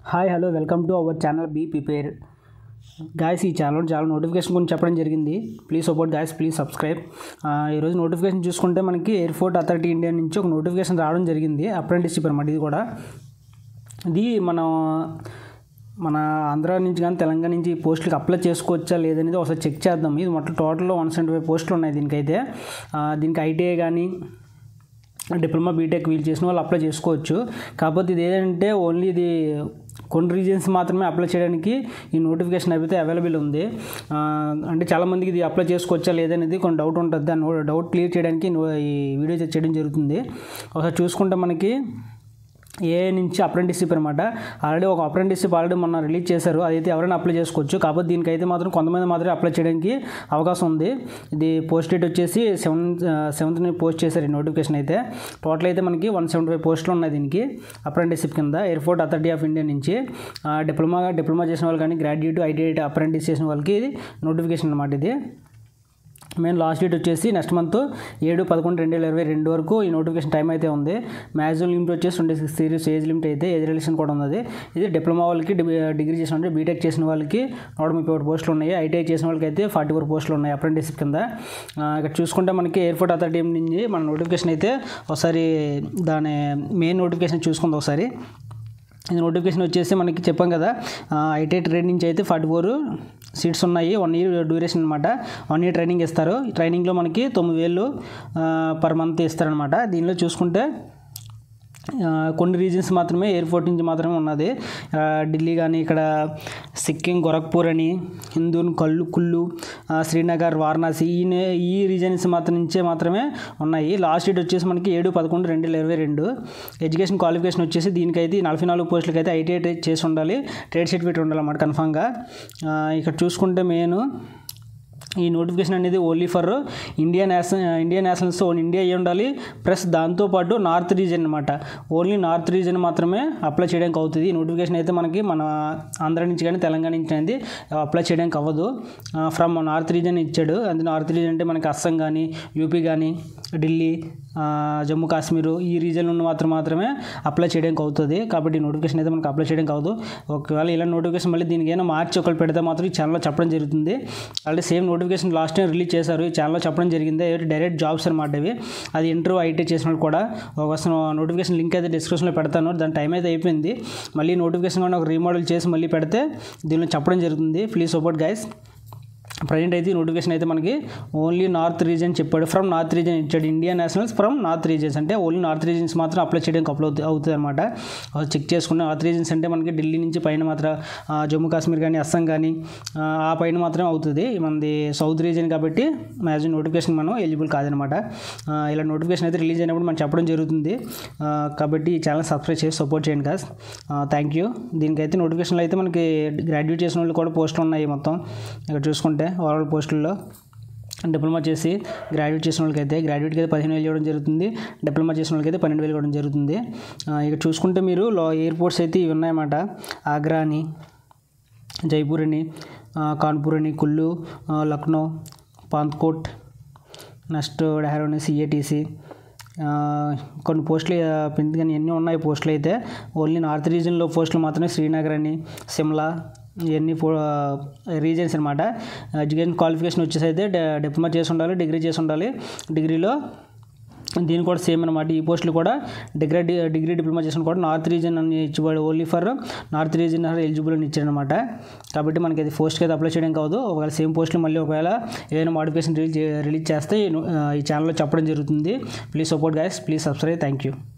hi hello welcome to our channel be prepare guys ఈ channel చాలా notification గురించి చెప్పడం జరిగింది please support guys please subscribe ఈరోజు నోటిఫికేషన్ చూసుకుంటే మనకి ఎయిర్పోర్ట్ అథారిటీ ఇండియా నుంచి ఒక నోటిఫికేషన్ రావడం జరిగింది అప్రెంటిస్షిప్ అనమాట ఇది కూడా ఇది మనం మన ఆంధ్ర నుంచి కానీ తెలంగాణ నుంచి ఈ పోస్టులకు అప్లై చేసుకోవచ్చా లేదనేది ఒకసారి చెక్ చేద్దాం ఇది మొత్తం టోటల్ వన్ సెవెంటీ ఫైవ్ పోస్టులు ఉన్నాయి దీనికైతే ఆ, దీనికి ఐటీఐ కానీ డిప్లొమా బీటెక్ వీళ్ళు చేసిన వాళ్ళు అప్లై చేసుకోవచ్చు కాకపోతే ఇది ఏంటంటే ఓన్లీ ఇది కొన్ని రీజన్స్ మాత్రమే అప్లై చేయడానికి ఈ నోటిఫికేషన్ అయితే అవైలబుల్ ఉంది ఆ, అంటే చాలామందికి ఇది అప్లై చేసుకోవచ్చా లేదనేది కొన్ని డౌట్ ఉంటుంది దాని డౌట్ క్లియర్ చేయడానికి నో- ఈ వీడియో చేయడం జరుగుతుంది ఒకసారి చూసుకుంటే మనకి ఏ నుంచి అప్రెంటిస్షిప్ అనమాట ఆల్రెడీ ఒక అప్రెంటిస్షిప్ ఆల్రెడీ మొన్న రిలీజ్ చేశారు అదైతే ఎవరైనా అప్లై చేసుకోవచ్చు కాకపోతే దీనికైతే మాత్రం కొంతమంది మాత్రమే అప్లై చేయడానికి అవకాశం ఉంది ఇది పోస్ట్ డేట్ వచ్చేసి సెవెన్ సెవెంత్ని పోస్ట్ చేశారు ఈ నోటిఫికేషన్ అయితే టోటల్ అయితే మనకి వన్ సెవెంటీ ఫైవ్ పోస్టులు ఉన్నాయి దీనికి అప్రెంటిస్షిప్ కింద ఎయిర్పోర్ట్ అథారిటీ ఆఫ్ ఇండియా నుంచి ఆ, డిప్లొమా డిప్లొమా చేసిన వాళ్ళు కానీ గ్రాడ్యుయేట్ ఐటీఐ అప్రెంటిస్ చేసిన వాళ్ళకి ఇది నోటిఫికేషన్ అనమాట ఇది మెయిన్ లాస్ట్ డేట్ వచ్చేసి నెక్స్ట్ మంత్ ఏడు పదకొండు రెండు వేల ఇరవై రెండు వరకు ఈ నోటిఫికేషన్ టైం అయితే ఉంది మ్యాక్సిమం లిమిట్ వచ్చేసి twenty six series age limit అయితే ఏజ్ రిలేషన్ కూడా ఉంది ఇది డిప్లొమా వాళ్ళకి డి- డిగ్రీ చేసిన అంటే బీటెక్ చేసిన వాళ్ళకి నూట ముప్పై ఒకటి పోస్టులు ఉన్నాయి ఐటీఐ చేసిన వాళ్ళకి అయితే ఫార్టీ ఫోర్ పోస్టులు ఉన్నాయి అప్రెంటిస్షిప్ కింద ఆ, ఇక్కడ చూసుకుంటే మనకి ఎయిర్పోర్ట్ అథారిటీ నుంచి మన నోటిఫికేషన్ అయితే ఒకసారి దాని మెయిన్ నోటిఫికేషన్ చూసుకుందాం ఒకసారి ఇది నోటిఫికేషన్ వచ్చేసి మనకి చెప్పాం కదా ఐటీ ట్రైనింగ్ నుంచి అయితే ఫార్టీ ఫోర్ సీట్స్ ఉన్నాయి వన్ ఇయర్ డ్యూరేషన్ అనమాట వన్ ఇయర్ ట్రైనింగ్ ఇస్తారు ఈ ట్రైనింగ్లో మనకి తొమ్మిది వేలు పర్ మంత్ ఇస్తారనమాట దీనిలో చూసుకుంటే ఆ, కొన్ని రీజన్స్ మాత్రమే ఎయిర్పోర్ట్ నుంచి మాత్రమే ఉన్నది ఆ, ఢిల్లీ కానీ ఇక్కడ సిక్కిం గోరఖ్పూర్ అని హిందూన్ కల్లు కుల్లు ఆ, శ్రీనగర్ వారణాసి ఈ నే- ఈ రీజన్స్ మాత్రం నుంచే మాత్రమే ఉన్నాయి లాస్ట్ డేట్ వచ్చేసి మనకి ఏడు పదకొండు రెండు వేల ఇరవై రెండు ఎడ్యుకేషన్ క్వాలిఫికేషన్ వచ్చేసి దీనికైతే ఈ నలభై నాలుగు పోస్టులకి అయితే ఐటీఐ చేసి ఉండాలి ట్రేడ్ సర్టిఫికేట్ ఉండాలన్నమాట కన్ఫామ్గా ఆ, ఇక్కడ చూసుకుంటే మెయిన్ ఈ నోటిఫికేషన్ అనేది only for India national India nationals own India అయ్యి ఉండాలి ప్లస్ దాంతోపాటు నార్త్ రీజన్ అనమాట ఓన్లీ నార్త్ రీజన్ మాత్రమే అప్లై చేయడానికి అవుతుంది ఈ నోటిఫికేషన్ అయితే మనకి మన ఆంధ్ర నుంచి కానీ తెలంగాణ నుంచి అనేది అప్లై చేయడానికి అవ్వదు ఫ్రమ్ నార్త్ రీజన్ ఇచ్చాడు అది నార్త్ రీజన్ అంటే మనకి అస్సాం కానీ యూపీ కానీ ఢిల్లీ ఆ, జమ్మూ కాశ్మీర్ ఈ రీజన్ నుండి మాత్రం మాత్రమే అప్లై చేయడానికి అవుతుంది కాబట్టి ఈ నోటిఫికేషన్ అయితే మనకు అప్లై చేయడానికి అవ్వదు ఒకవేళ ఇలా నోటిఫికేషన్ మళ్ళీ దీనికి ఏమైనా మార్చి ఒకళ్ళు పెడితే మాత్రం ఈ ఛానల్లో చెప్పడం జరుగుతుంది already same notification last time release చేశారు ఈ ఛానల్లో చెప్పడం జరిగింది డైరెక్ట్ జాబ్స్ అనమాట ఇవి అది ఇంటర్వ్యూ ఐటీ చేసిన వాళ్ళు కూడా ఒక నోటిఫికేషన్ లింక్ అయితే డిస్క్రిప్షన్లో పెడతాను దాని టైం అయితే అయిపోయింది మళ్ళీ నోటిఫికేషన్ కూడా ఒక రీమోడల్ చేసి మళ్ళీ పెడితే దీనిలో చెప్పడం జరుగుతుంది ప్లీజ్ సపోర్ట్ గైస్ ప్రజెంట్ అయితే నోటిఫికేషన్ అయితే మనకి ఓన్లీ నార్త్ రీజన్ చెప్పాడు ఫ్రమ్ నార్త్ రీజన్ ఇచ్చాడు India nationals from north regions అంటే ఓన్లీ నార్త్ రీజన్స్ మాత్రం అప్లై చేయడానికి అప్లై అవుతుంది అవుతుంది అనమాట చెక్ చేసుకున్న నార్త్ రీజన్స్ అంటే మనకి ఢిల్లీ నుంచి పైన మాత్రం ఆ, జమ్మూ కాశ్మీర్ కానీ అస్సాం కానీ ఆ, ఆ పైన మాత్రమే అవుతుంది మనది సౌత్ రీజన్ కాబట్టి మ్యాక్సిమం నోటిఫికేషన్ మనం ఎలిజిబుల్ కాదనమాట ఆ, ఇలా నోటిఫికేషన్ అయితే రిలీజ్ అయినప్పుడు మనం చెప్పడం జరుగుతుంది ఆ, కాబట్టి ఈ ఛానల్ సబ్స్క్రైబ్ చేసి సపోర్ట్ చేయండి కాస్ థ్యాంక్ యూ దీనికైతే నోటిఫికేషన్లో అయితే మనకి గ్రాడ్యుయేట్ చేసిన వాళ్ళు కూడా పోస్టులు ఉన్నాయి మొత్తం ఇక్కడ చూసుకుంటే ఓవరాల్ పోస్టుల్లో డిప్లొమా చేసి గ్రాడ్యుయేట్ చేసిన వాళ్ళకి అయితే గ్రాడ్యుయేట్కి అయితే పదిహేను వేలు ఇవ్వడం జరుగుతుంది డిప్లొమా చేసిన వాళ్ళకి అయితే పన్నెండు వేలు ఇవ్వడం జరుగుతుంది ఆ, ఇక చూసుకుంటే మీరు లో ఎయిర్పోర్ట్స్ అయితే ఇవి ఉన్నాయన్నమాట ఆగ్రా అని జైపూర్ అని ఆ, కాన్పూర్ అని కుల్లు ఆ, లక్నో పాంత్కోట్ నెక్స్ట్ డెహ్రాడూన్ సిఏటీసీ కొన్ని పోస్టులు పిండి కానీ ఎన్ని ఉన్నాయి పోస్టులు అయితే ఓన్లీ నార్త్ రీజన్లో పోస్టులు మాత్రమే శ్రీనగర్ అని సిమ్లా ఇవన్నీ పో రీజన్స్ అనమాట ఎడ్యుకేషన్ క్వాలిఫికేషన్ వచ్చేసి అయితే డి- డిప్లొమా చేసి ఉండాలి డిగ్రీ చేసి ఉండాలి డిగ్రీలో దీని కూడా సేమ్ అనమాట ఈ పోస్టులు కూడా డిగ్రీ డిగ్రీ డిప్లొమా చేసిన కూడా నార్త్ రీజన్ అని ఇచ్చివాడు only for north region eligible అని ఇచ్చారనమాట కాబట్టి మనకి అది పోస్ట్కి అయితే అప్లై చేయడం కాదు ఒకవేళ సేమ్ పోస్టులు మళ్ళీ ఒకవేళ ఏదైనా మోడిఫికేషన్ రిలీజ్ రిలీజ్ చేస్తే ఈ ను- ఈ ఛానల్లో చెప్పడం జరుగుతుంది please support guys please subscribe thank you